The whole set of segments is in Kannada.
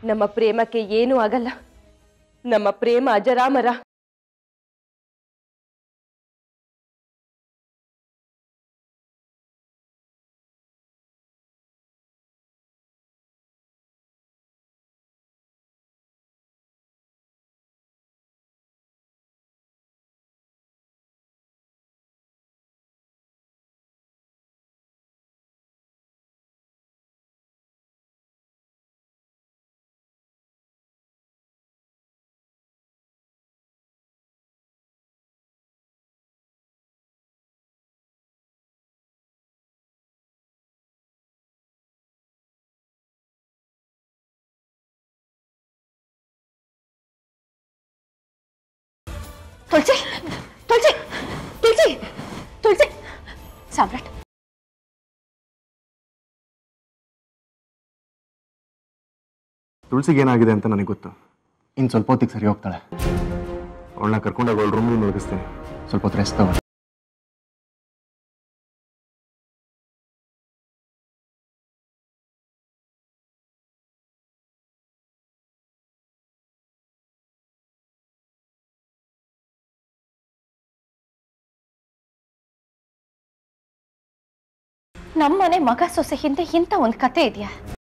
ನಮ್ಮ ಪ್ರೇಮಕ್ಕೆ ಏನೂ ಆಗಲ್ಲ ನಮ್ಮ ಪ್ರೇಮ ಅಜರಾಮರ ತುಳಸಿ ತುಳಸಿ ತುಳಸಿ ತುಳಸಿ ಸಾಮ್ರಾಟ್ ತುಳಸಿಗೆ ಏನಾಗಿದೆ ಅಂತ ನನಗೆ ಗೊತ್ತು ಇನ್ನು ಸ್ವಲ್ಪ ಹೊತ್ತಿಗೆ ಸರಿ ಹೋಗ್ತಾಳೆ ಅವಳನ್ನ ಕರ್ಕೊಂಡೋಗಿ ಅವಳ ರೂಮಲ್ಲಿ ಮಲಗಿಸ್ತೀನಿ ಸ್ವಲ್ಪ ಹೊತ್ತು ರೆಸ್ಟ್ ತಗೊಂಡು ನಮ್ಮನೆ ಮಗ ಸೊಸೆ ಹಿಂದೆ ಇಂಥ ಒಂದು ಕತೆ ಇದೆಯಾ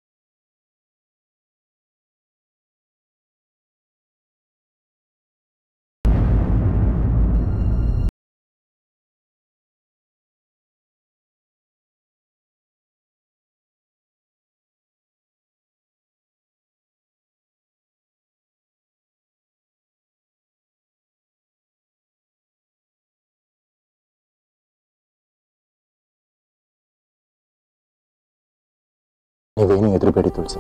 ನೀವೇನು ಹೆದರಬೇಡಿ ತುಳಸಿ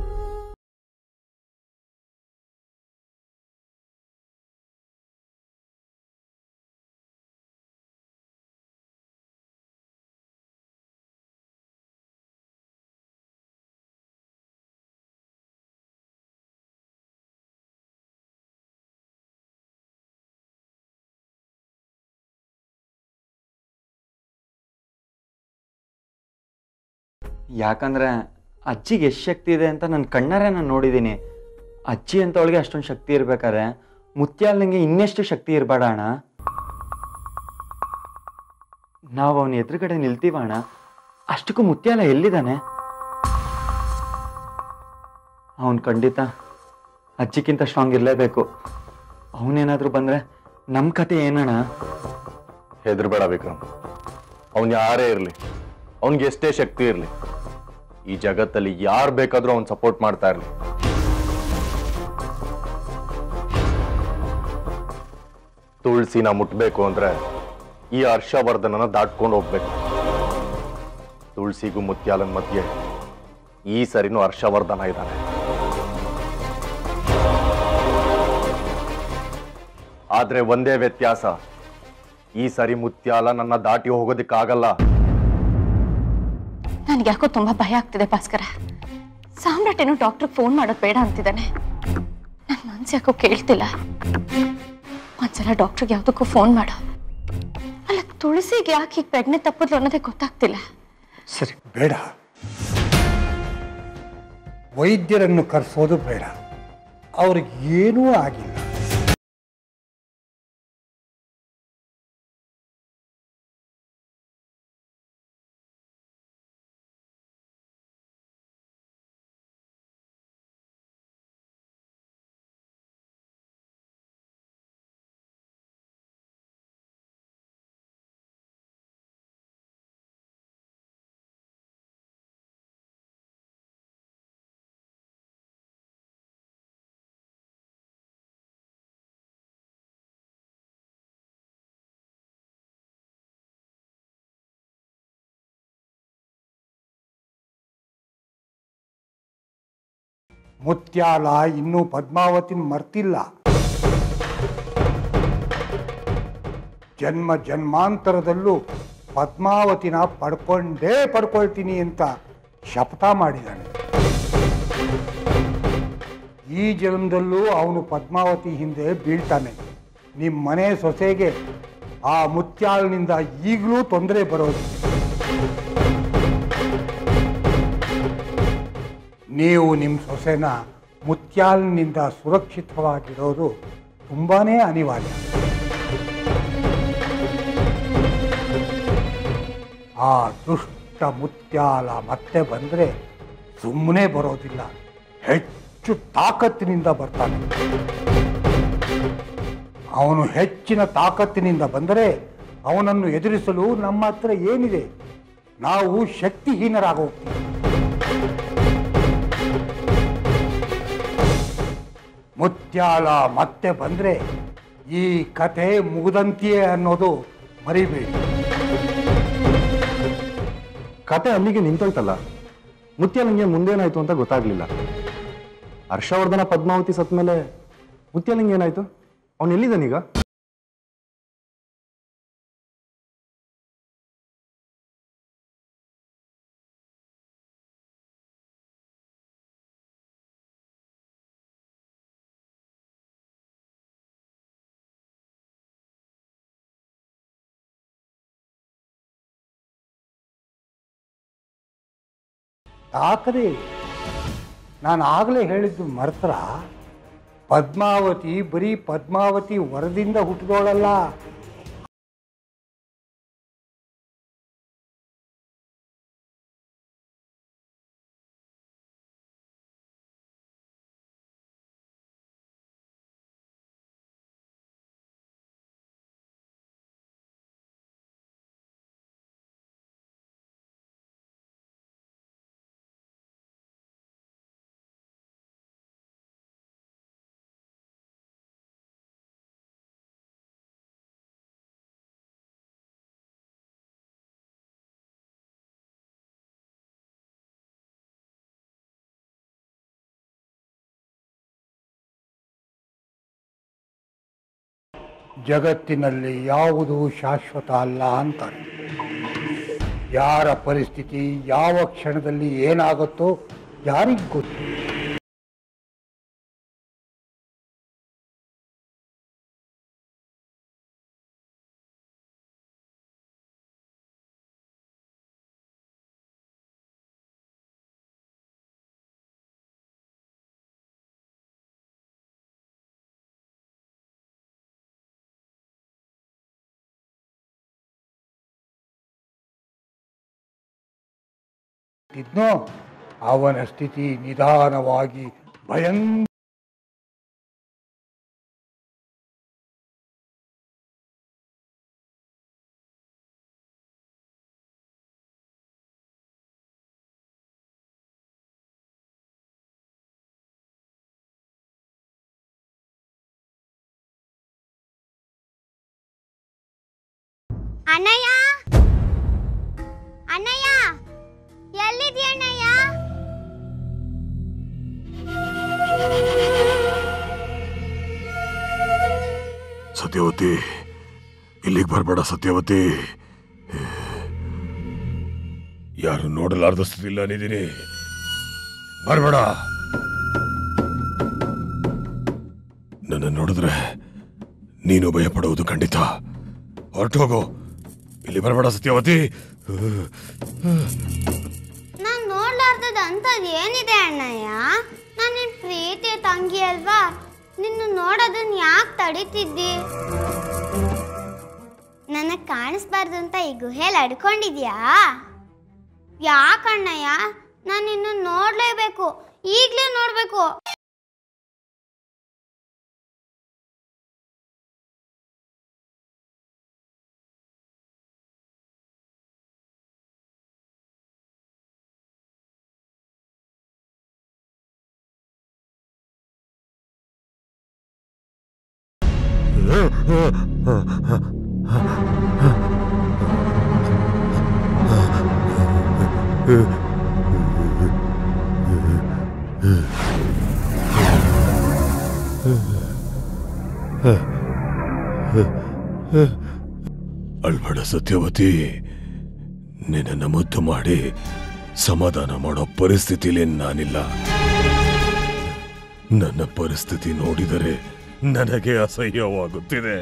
ಯಾಕಂದ್ರೆ ಅಜ್ಜಿಗೆ ಎಷ್ಟು ಶಕ್ತಿ ಇದೆ ಅಂತ ನನ್ನ ಕಣ್ಣಾರೆ ನಾನು ನೋಡಿದ್ದೀನಿ ಅಜ್ಜಿ ಅಂತವಳಿಗೆ ಅಷ್ಟೊಂದು ಶಕ್ತಿ ಇರ್ಬೇಕಾದ್ರೆ ಮುತ್ಯಾಲಂಗೆ ಇನ್ನೆಷ್ಟು ಶಕ್ತಿ ಇರಬೇಡ ಅಣ್ಣ ನಾವು ಅವನ ಎದುರುಗಡೆ ನಿಲ್ತೀವ ಅಣ್ಣ ಅಷ್ಟಕ್ಕೂ ಮುತ್ಯಾಲ ಎಲ್ಲಿದ್ದಾನೆ ಅವನು ಖಂಡಿತ ಅಜ್ಜಿಗಿಂತ ಸ್ಟ್ರಾಂಗ್ ಇರಲೇಬೇಕು ಅವನೇನಾದರೂ ಬಂದರೆ ನಮ್ಮ ಕತೆ ಏನಣ್ಣ ಹೆದರ್ಬೇಡ ವಿಕ್ರಮ್ ಅವನ್ ಯಾರೇ ಇರಲಿ ಅವನಿಗೆ ಎಷ್ಟೇ ಶಕ್ತಿ ಇರಲಿ ಈ ಜಗತ್ತಲ್ಲಿ ಯಾರು ಬೇಕಾದ್ರೂ ಅವ್ನು ಸಪೋರ್ಟ್ ಮಾಡ್ತಾ ಇರಲಿ ತುಳಸಿನ ಮುಟ್ಬೇಕು ಅಂದ್ರೆ ಈ ಹರ್ಷವರ್ಧನನ ದಾಟ್ಕೊಂಡು ಹೋಗ್ಬೇಕು ತುಳಸಿಗೂ ಮುತ್ಯಾಲನ್ ಮಧ್ಯೆ ಈ ಸರಿನೂ ಹರ್ಷವರ್ಧನ ಇದ್ದಾನೆ ಆದ್ರೆ ಒಂದೇ ವ್ಯತ್ಯಾಸ ಈ ಸರಿ ಮುತ್ಯಾಲ ನನ್ನ ದಾಟಿ ಹೋಗೋದಕ್ಕಾಗಲ್ಲ ನನಗೆ ಯಾಕೋ ತುಂಬಾ ಭಯ ಆಗ್ತಿದೆ ಭಾಸ್ಕರ ಸಾಮ್ರಾಟ್ ಏನೋ ಡಾಕ್ಟ್ರಿಗೆ ಫೋನ್ ಮಾಡೋದು ಬೇಡ ಅಂತಿದ್ದಾನೆ ನನ್ನ ಮನ್ಸು ಯಾಕೋ ಕೇಳ್ತಿಲ್ಲ ಒಂದ್ಸಲ ಡಾಕ್ಟ್ರಿಗೆ ಯಾವುದಕ್ಕೂ ಫೋನ್ ಮಾಡು ಅಲ್ಲ ತುಳಸಿಗೆ ಯಾಕೆ ಈಗ ಪ್ರಜ್ಞೆ ತಪ್ಪಿದ್ಲು ಅನ್ನೋದೇ ಗೊತ್ತಾಗ್ತಿಲ್ಲ ಸರಿ ಬೇಡ ವೈದ್ಯರನ್ನು ಕರೆಸೋದು ಬೇಡ ಅವ್ರಿಗೆ ಏನೂ ಆಗಿಲ್ಲ ಮುತ್ಯಾಲ ಇನ್ನೂ ಪದ್ಮಾವತಿನ ಮರ್ತಿಲ್ಲ ಜನ್ಮ ಜನ್ಮಾಂತರದಲ್ಲೂ ಪದ್ಮಾವತಿನ ಪಡ್ಕೊಂಡೇ ಪಡ್ಕೊಳ್ತೀನಿ ಅಂತ ಶಪಥ ಮಾಡಿದ್ದಾನೆ ಈ ಜನ್ಮದಲ್ಲೂ ಅವನು ಪದ್ಮಾವತಿ ಹಿಂದೆ ಬೀಳ್ತಾನೆ ನಿಮ್ಮ ಮನೆ ಸೊಸೆಗೆ ಆ ಮುತ್ಯಾಲನಿಂದ ಈಗಲೂ ತೊಂದರೆ ಬರೋದು ನೀವು ನಿಮ್ಮ ಸೊಸೆನ ಮುತ್ಯಾಲ್ನಿಂದ ಸುರಕ್ಷಿತವಾಗಿರೋದು ತುಂಬಾನೇ ಅನಿವಾರ್ಯ ಆ ದುಷ್ಟ ಮುತ್ಯಾಲ ಮತ್ತೆ ಬಂದರೆ ಸುಮ್ಮನೆ ಬರೋದಿಲ್ಲ ಹೆಚ್ಚು ತಾಕತ್ತಿನಿಂದ ಬರ್ತಾನೆ ಅವನು ಹೆಚ್ಚಿನ ತಾಕತ್ತಿನಿಂದ ಬಂದರೆ ಅವನನ್ನು ಎದುರಿಸಲು ನಮ್ಮ ಹತ್ರ ಏನಿದೆ ನಾವು ಶಕ್ತಿಹೀನರಾಗೋಗ್ತೀವಿ ಮುತ್ಯಾಲ ಮತ್ತೆ ಬಂದರೆ ಈ ಕಥೆ ಮುಗಿದಂತೆಯೇ ಅನ್ನೋದು ಮರಿಬೇಡಿ ಕತೆ ಅಲ್ಲಿಗೆ ನಿಂತೋಯ್ತಲ್ಲ ಮುತ್ಯ ನಂಗೆ ಮುಂದೇನಾಯ್ತು ಅಂತ ಗೊತ್ತಾಗ್ಲಿಲ್ಲ ಹರ್ಷವರ್ಧನ ಪದ್ಮಾವತಿ ಸತ್ಮೇಲೆ ಮುತ್ಯಲಿಂಗ ಏನಾಯ್ತು ಅವನು ಎಲ್ಲಿದ್ದಾನೀಗ ತಾತರೇ ನಾನು ಆಗಲೇ ಹೇಳಿದ್ದು ಮರ್ತರ ಪದ್ಮಾವತಿ ಬರೀ ಪದ್ಮಾವತಿ ವರದಿಂದ ಹುಟ್ಟಿದೋಳಲ್ಲ ಜಗತ್ತಿನಲ್ಲಿ ಯಾವುದು ಶಾಶ್ವತ ಅಲ್ಲ ಅಂತಾರೆ ಯಾರ ಪರಿಸ್ಥಿತಿ ಯಾವ ಕ್ಷಣದಲ್ಲಿ ಏನಾಗುತ್ತೋ ಯಾರಿಗ್ ಗೊತ್ತು ಇದ್ನೋ ಅವನ ಸ್ಥಿತಿ ನಿಧಾನವಾಗಿ ಭಯಂಕರ ಅಣ್ಣಯ್ಯ ಅಣ್ಣಯ್ಯ ಎಲ್ಲಿದ್ಯ ಅಣ್ಣಯ್ಯ ಸತ್ಯವತಿ ಇಲ್ಲಿಗೆ ಬರಬೇಡ ಸತ್ಯವತಿ ಯಾರು ನೋಡಲಾರ್ದ ಸ್ಥಿತಿಲ್ಲ ನಿದ್ದೀನಿ ಬರಬೇಡ ನನ್ನ ನೋಡಿದ್ರೆ ನೀನು ಭಯ ಪಡುವುದು ಖಂಡಿತ ಹೊರಟೋಗು ಇಲ್ಲಿ ಬರಬೇಡ ಸತ್ಯವತಿ ನಾನ್ ನೋಡ್ಲಾರ್ದದ ಅಂತದ್ ಏನಿದೆ ಅಣ್ಣಯ್ಯ ನಾನ್ ನಿನ್ ಪ್ರೀತಿ ತಂಗಿ ಅಲ್ವಾ ನಿನ್ನ ನೋಡೋದನ್ನ ಯಾಕೆ ತಡೀತಿದ್ದಿ ನನಗ್ ಕಾಣಿಸ್ಬಾರ್ದು ಅಂತ ಈ ಗುಹೆಲ್ ಅಡ್ಕೊಂಡಿದ್ಯಾ ಯಾಕಣ್ಣಯ್ಯ ನಾನು ನಿನ್ನ ನೋಡ್ಲೇಬೇಕು ಈಗ್ಲೇ ನೋಡ್ಬೇಕು ಅಳ್ಬೇಡ ಸತ್ಯವತಿ ನಿನ್ನನ್ನು ಮುದ್ದು ಮಾಡಿ ಸಮಾಧಾನ ಮಾಡೋ ಪರಿಸ್ಥಿತಿಲಿ ನಾನಿಲ್ಲ ನನ್ನ ಪರಿಸ್ಥಿತಿ ನೋಡಿದರೆ ನನಗೆ ಅಸಹ್ಯವಾಗುತ್ತಿದೆ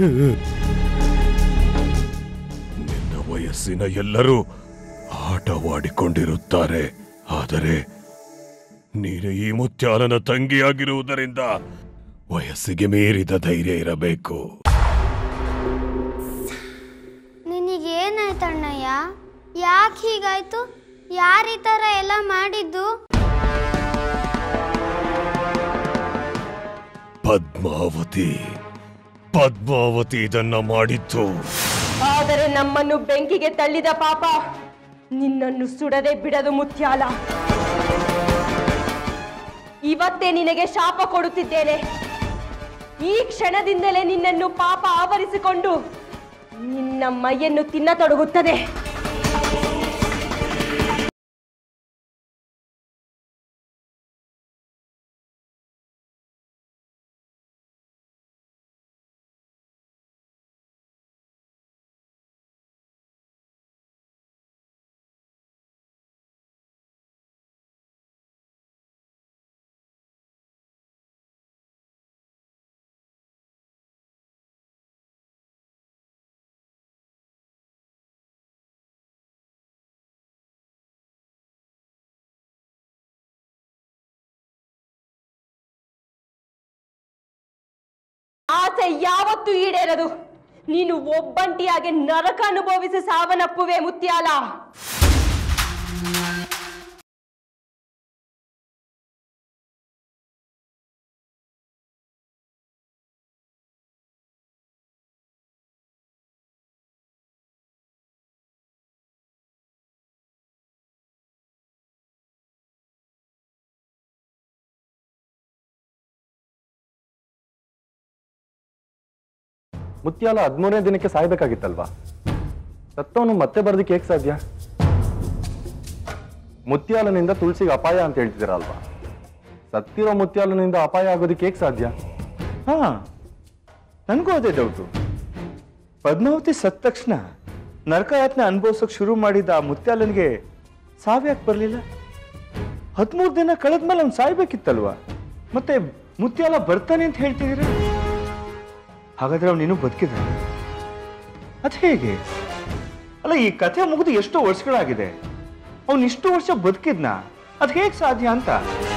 ನಿನ್ನ ವಯಸ್ಸಿನ ಎಲ್ಲರೂ ಆಟವಾಡಿಕೊಂಡಿರುತ್ತಾರೆ ಆದರೆ ನೀನು ಈ ಮುತ್ಯಾಲನ ತಂಗಿಯಾಗಿರುವುದರಿಂದ ವಯಸ್ಸಿಗೆ ಮೀರಿದ ಧೈರ್ಯ ಇರಬೇಕು ನಿನಗೇನಾಯ್ತಣ್ಣಯ್ಯ ಯಾಕೆ ಹೀಗಾಯ್ತು ಯಾರು ಈ ಥರ ಎಲ್ಲ ಮಾಡಿದ್ದು ಪದ್ಮಾವತಿ ಪದ್ಮಾವತಿ ಇದನ್ನ ಮಾಡಿತ್ತು ಆದರೆ ನಮ್ಮನ್ನು ಬೆಂಕಿಗೆ ತಳ್ಳಿದ ಪಾಪ ನಿನ್ನನ್ನು ಸುಡದೆ ಬಿಡದು ಮುತ್ಯಾಲ ಇವತ್ತೇ ನಿನಗೆ ಶಾಪ ಕೊಡುತ್ತಿದ್ದೇನೆ ಈ ಕ್ಷಣದಿಂದಲೇ ನಿನ್ನನ್ನು ಪಾಪ ಆವರಿಸಿಕೊಂಡು ನಿನ್ನ ಮೈಯನ್ನು ತಿನ್ನತೊಡಗುತ್ತದೆ ಆಸೆ ಯಾವತ್ತೂ ಈಡೇರದು ನೀನು ಒಬ್ಬಂಟಿಯಾಗಿ ನರಕ ಅನುಭವಿಸಿ ಸಾವನ್ನಪ್ಪುವೆ ಮುತ್ಯಾಲ ಮುತ್ಯಾಲ ಹದಿಮೂರನೇ ದಿನಕ್ಕೆ ಸಾಯ್ಬೇಕಾಗಿತ್ತಲ್ವಾ ಸತ್ತವನು ಮತ್ತೆ ಬರೋದಕ್ಕೆ ಹೇಗೆ ಸಾಧ್ಯ ಮುತ್ಯಾಲನಿಂದ ತುಳಸಿಗೆ ಅಪಾಯ ಅಂತ ಹೇಳ್ತಿದ್ದೀರಲ್ವಾ ಸತ್ತಿರೋ ಮುತ್ಯಾಲನಿಂದ ಅಪಾಯ ಆಗೋದಕ್ಕೆ ಹೇಗೆ ಸಾಧ್ಯ ಹಾ ನನಗೂ ಅದೇ ಡೌಟು ಪದ್ಮಾವತಿ ಸತ್ತ ತಕ್ಷಣ ನರಕಯಾತನೆ ಅನುಭವಿಸೋಕೆ ಶುರು ಮಾಡಿದ ಆ ಮುತ್ಯಾಲನಿಗೆ ಸಾವ್ಯಾಕೆ ಬರಲಿಲ್ಲ ಹದಿಮೂರು ದಿನ ಕಳೆದ್ಮೇಲೆ ಅವ್ನು ಸಾಯ್ಬೇಕಿತ್ತಲ್ವಾ ಮತ್ತೆ ಮುತ್ಯಾಲ ಬರ್ತಾನೆ ಅಂತ ಹೇಳ್ತಿದ್ದೀರ ಹಾಗಾದ್ರೆ ಅವ್ನು ಇನ್ನೂ ಬದುಕಿದ ಅದು ಹೇಗೆ ಅಲ್ಲ ಈ ಕಥೆ ಮುಗಿದು ಎಷ್ಟೋ ವರ್ಷಗಳಾಗಿದೆ ಅವ್ನು ಇಷ್ಟು ವರ್ಷ ಬದುಕಿದ್ನ ಅದು ಹೇಗೆ ಸಾಧ್ಯ ಅಂತ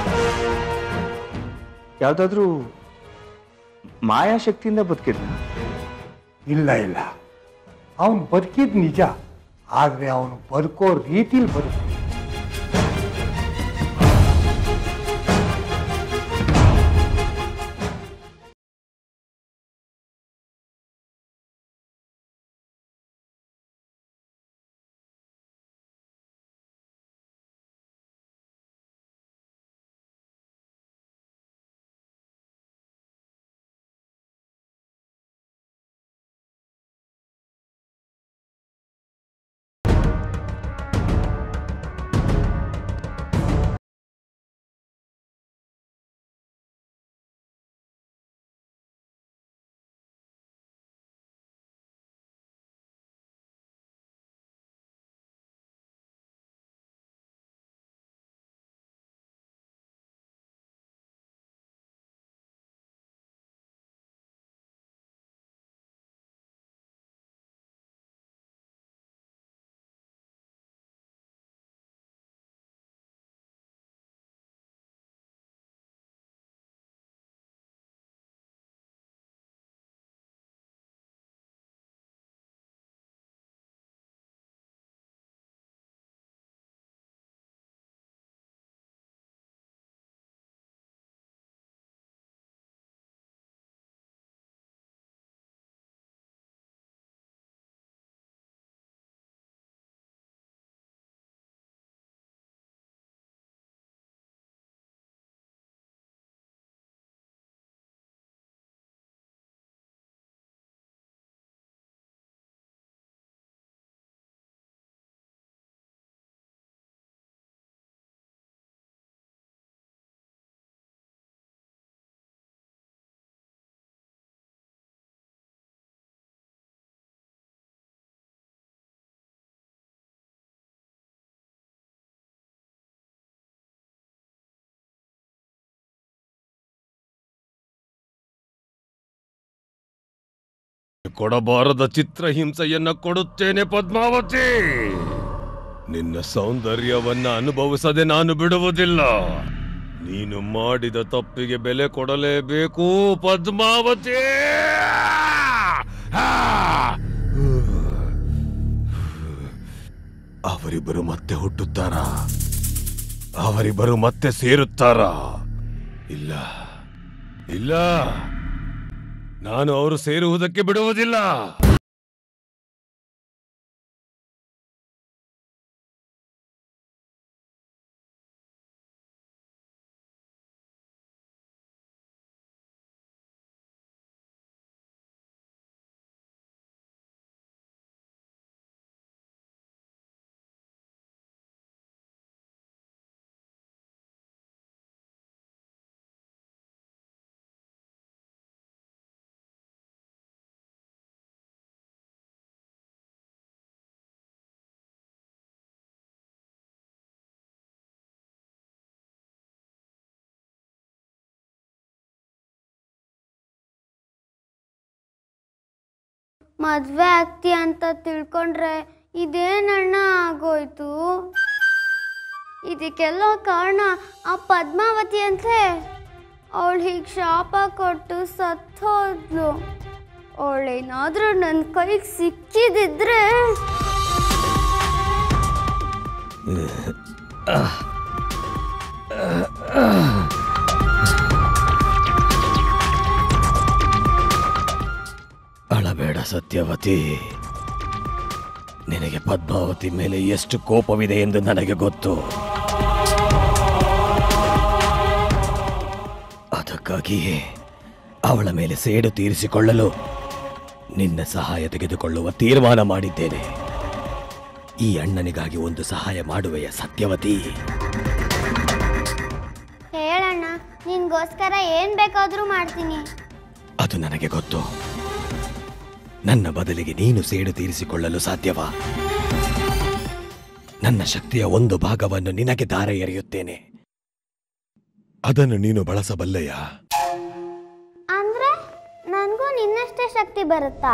ಯಾವ್ದಾದ್ರೂ ಮಾಯಾಶಕ್ತಿಯಿಂದ ಬದುಕಿದ್ನ ಇಲ್ಲ ಇಲ್ಲ ಅವನು ಬದುಕಿದ್ ನಿಜ ಆದರೆ ಅವನು ಬದುಕೋ ರೀತಿಲಿ ಬದುಕು ಕೊಡಬಾರದ ಚಿತ್ರಹಿಂಸೆಯನ್ನ ಕೊಡುತ್ತೇನೆ ಪದ್ಮಾವತಿ ನಿನ್ನ ಸೌಂದರ್ಯವನ್ನ ಅನುಭವಿಸದೆ ನಾನು ಬಿಡುವುದಿಲ್ಲ ನೀನು ಮಾಡಿದ ತಪ್ಪಿಗೆ ಬೆಲೆ ಕೊಡಲೇಬೇಕು ಪದ್ಮಾವತಿ ಆ! ಅವರಿಬ್ಬರು ಮತ್ತೆ ಹುಟ್ಟುತ್ತಾರಾ ಅವರಿಬ್ಬರು ಮತ್ತೆ ಸೇರುತ್ತಾರಾ ಇಲ್ಲ ಇಲ್ಲ ನಾನು ಅವರು ಸೇರುವುದಕ್ಕೆ ಬಿಡುವುದಿಲ್ಲ ಮದ್ವೆ ಆಗ್ತಿ ಅಂತ ತಿಳ್ಕೊಂಡ್ರೆ ಇದೇನಣ್ಣ ಆಗೋಯ್ತು ಇದಕ್ಕೆಲ್ಲ ಕಾರಣ ಆ ಪದ್ಮಾವತಿ ಅಂತೆ ಅವಳು ಹೀಗೆ ಶಾಪ ಕೊಟ್ಟು ಸತ್ತೋದ್ಲು ಅವಳೇನಾದ್ರೂ ನನ್ನ ಕೈಗೆ ಸಿಕ್ಕಿದಿದ್ರೆ ಅಳಬೇಡ ಸತ್ಯವತಿ ನಿನಗೆ ಪದ್ಮಾವತಿ ಮೇಲೆ ಎಷ್ಟು ಕೋಪವಿದೆ ಎಂದು ನನಗೆ ಗೊತ್ತು ಅದಕ್ಕಾಗಿಯೇ ಅವಳ ಮೇಲೆ ಸೇಡು ತೀರಿಸಿಕೊಳ್ಳಲು ನಿನ್ನ ಸಹಾಯ ತೆಗೆದುಕೊಳ್ಳುವ ತೀರ್ಮಾನ ಮಾಡಿದ್ದೇನೆ ಈ ಅಣ್ಣನಿಗಾಗಿ ಒಂದು ಸಹಾಯ ಮಾಡುವೆಯ ಸತ್ಯವತಿ ಹೇಳಣ್ಣ ನಿನ್ಗೋಸ್ಕರ ಏನ್ ಬೇಕಾದ್ರೂ ಮಾಡ್ತೀನಿ ಅದು ನನಗೆ ಗೊತ್ತು ನನ್ನ ಬದಲಿಗೆ ನೀನು ಸೇಡು ತೀರಿಸಿಕೊಳ್ಳಲು ಸಾಧ್ಯವಾ ನನ್ನ ಶಕ್ತಿಯ ಒಂದು ಭಾಗವನ್ನು ನಿನಗೆ ದಾರ ಎರೆಯುತ್ತೇನೆ ಅದನ್ನು ನೀನು ಬಳಸಬಲ್ಲೆಯ ಅಂದ್ರೆ ನನಗೂ ನಿನ್ನಷ್ಟೇ ಶಕ್ತಿ ಬರುತ್ತಾ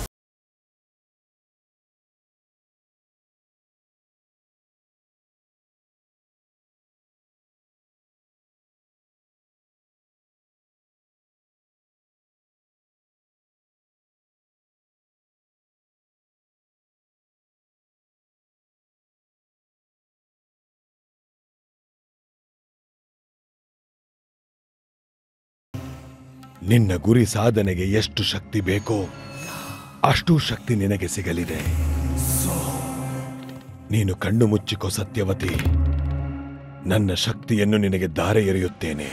ನಿನ್ನ ಗುರಿ ಸಾಧನೆಗೆ ಎಷ್ಟು ಶಕ್ತಿ ಬೇಕೋ ಅಷ್ಟು ಶಕ್ತಿ ನಿನಗೆ ಸಿಗಲಿದೆ ನೀನು ಕಣ್ಣು ಮುಚ್ಚಿಕೋ ಸತ್ಯವತಿ ನನ್ನ ಶಕ್ತಿಯನ್ನು ನಿನಗೆ ದಾರೆ ಎರೆಯುತ್ತೇನೆ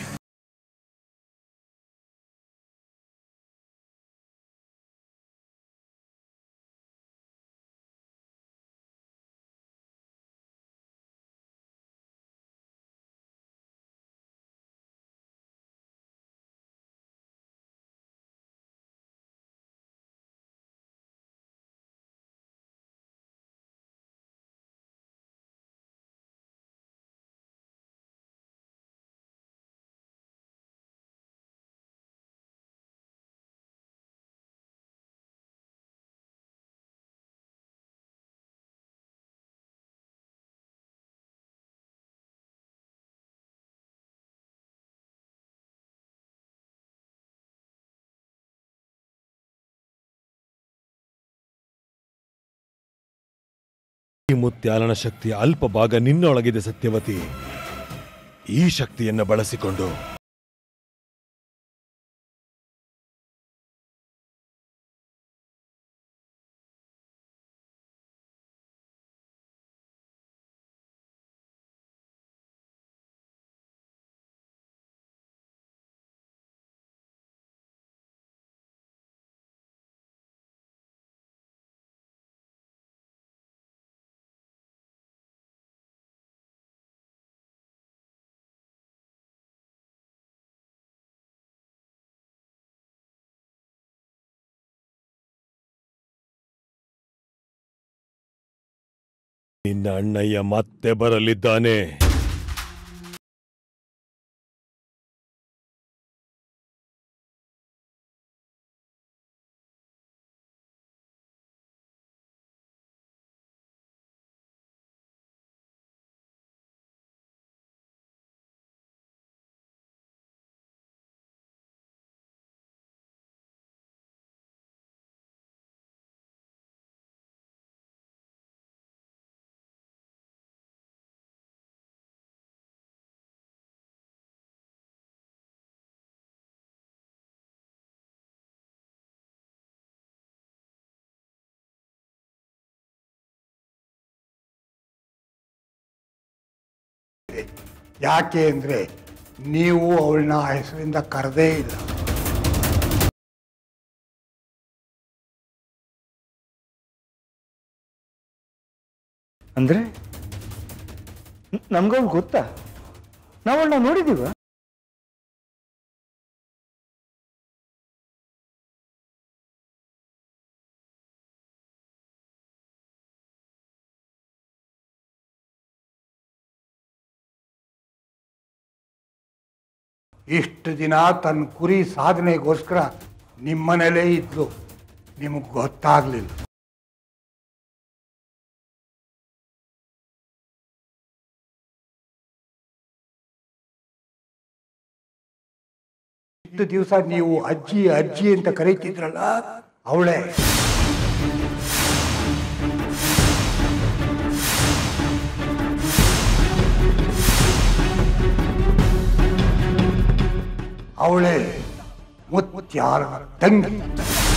ಈ ಮುತ್ಯಾಲನ ಶಕ್ತಿಯ ಅಲ್ಪ ಭಾಗ ನಿನ್ನೊಳಗಿದೆ ಸತ್ಯವತಿ ಈ ಶಕ್ತಿಯನ್ನು ಬಳಸಿಕೊಂಡು ನಿನ್ನ ಅಣ್ಣಯ್ಯ ಮತ್ತೆ ಬರಲಿದ್ದಾನೆ ಯಾಕೆ ಅಂದರೆ ನೀವು ಅವಳನ್ನ ಆ ಹೆಸರಿಂದ ಕರೆದೇ ಇಲ್ಲ ಅಂದ್ರೆ ನಮ್ಗವ್ಳು ಗೊತ್ತಾ ನಾವು ಅವಳನ್ನ ನೋಡಿದೀವ ಇಷ್ಟು ದಿನ ತನ್ನ ಕುರಿ ಸಾಧನೆಗೋಸ್ಕರ ನಿಮ್ಮನೇಲೇ ಇದ್ಲು ನಿಮಗೆ ಗೊತ್ತಾಗಲಿಲ್ಲ ಇಷ್ಟು ದಿವಸ ನೀವು ಅಜ್ಜಿ ಅಜ್ಜಿ ಅಂತ ಕರೀತಿದ್ರಲ್ಲ ಅವಳೇ ಅವಳೇ ಮುತ್ಯಾರ ತಂಗಿ